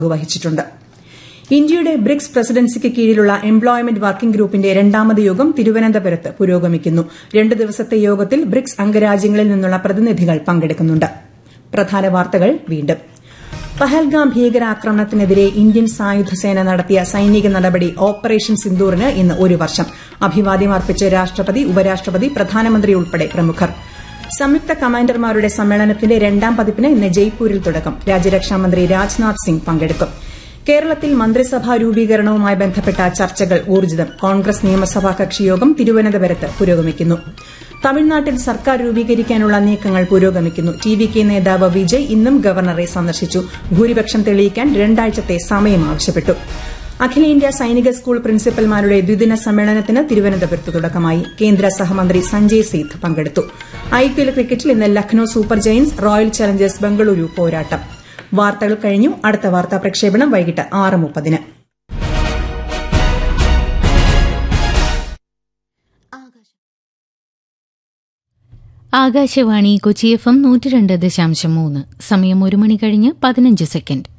വഹിച്ചിട്ടുണ്ട് ഇന്ത്യയുടെ ബ്രിക്സ് പ്രസിഡൻസിക്ക് കീഴിലുള്ള എംപ്ലോയ്മെന്റ് വർക്കിംഗ് ഗ്രൂപ്പിന്റെ രണ്ടാമത് യോഗം തിരുവനന്തപുരത്ത് പുരോഗമിക്കുന്നു രണ്ട് ദിവസത്തെ യോഗത്തിൽ ബ്രിക്സ് അംഗരാജ്യങ്ങളിൽ നിന്നുള്ള പ്രതിനിധികൾ പങ്കെടുക്കുന്നുണ്ട് പ്രധാന വാർത്തകൾ വീണ്ടും പഹൽഗാം ഭീകരാക്രമണത്തിനെതിരെ ഇന്ത്യൻ സായുധ സേന നടത്തിയ സൈനിക നടപടി ഓപ്പറേഷൻ സിന്ദൂറിന് ഇന്ന് ഒരു വർഷം അഭിവാദ്യം അർപ്പിച്ച് രാഷ്ട്രപതി ഉപരാഷ്ട്രപതി പ്രധാനമന്ത്രി ഉൾപ്പെടെ പ്രമുഖർ സംയുക്ത കമാൻഡർമാരുടെ സമ്മേളനത്തിന്റെ രണ്ടാം പതിപ്പിന് ഇന്ന് ജയ്പൂരിൽ തുടക്കം രാജ്യരക്ഷാമന്ത്രി രാജ്നാഥ് സിംഗ് പങ്കെടുക്കും കേരളത്തിൽ മന്ത്രിസഭാ രൂപീകരണവുമായി ബന്ധപ്പെട്ട ചർച്ചകൾ ഊർജ്ജിതം കോൺഗ്രസ് നിയമസഭാ കക്ഷിയോഗം തിരുവനന്തപുരത്ത് പുരോഗമിക്കുന്നു തമിഴ്നാട്ടിൽ സർക്കാർ രൂപീകരിക്കാനുള്ള നീക്കങ്ങൾ പുരോഗമിക്കുന്നു ടി വി കെ നേതാവ് വിജയ് ഇന്നും ഗവർണറെ സന്ദർശിച്ചു ഭൂരിപക്ഷം തെളിയിക്കാൻ രണ്ടാഴ്ചത്തെ സമയം ആവശ്യപ്പെട്ടു അഖിലേന്ത്യാ സൈനിക സ്കൂൾ പ്രിൻസിപ്പൽമാരുടെ ദ്വിദിന സമ്മേളനത്തിന് തിരുവനന്തപുരത്ത് തുടക്കമായി കേന്ദ്ര സഹമന്ത്രി സഞ്ജയ് സേത്ത് പങ്കെടുത്തു ഐപിഎൽ ക്രിക്കറ്റിൽ ഇന്ന് Lucknow Super Giants Royal Challengers Bengaluru പോരാട്ടം വാർത്തകൾ കഴിഞ്ഞു അടുത്ത വാർത്താ പ്രക്ഷേപണം വൈകിട്ട് ആറ് മുപ്പതിന് ആകാശവാണി കൊച്ചി എഫ് എം നൂറ്റി രണ്ട് ദശാംശം മൂന്ന് സമയം ഒരു മണി കഴിഞ്ഞ് പതിനഞ്ച് സെക്കൻഡ്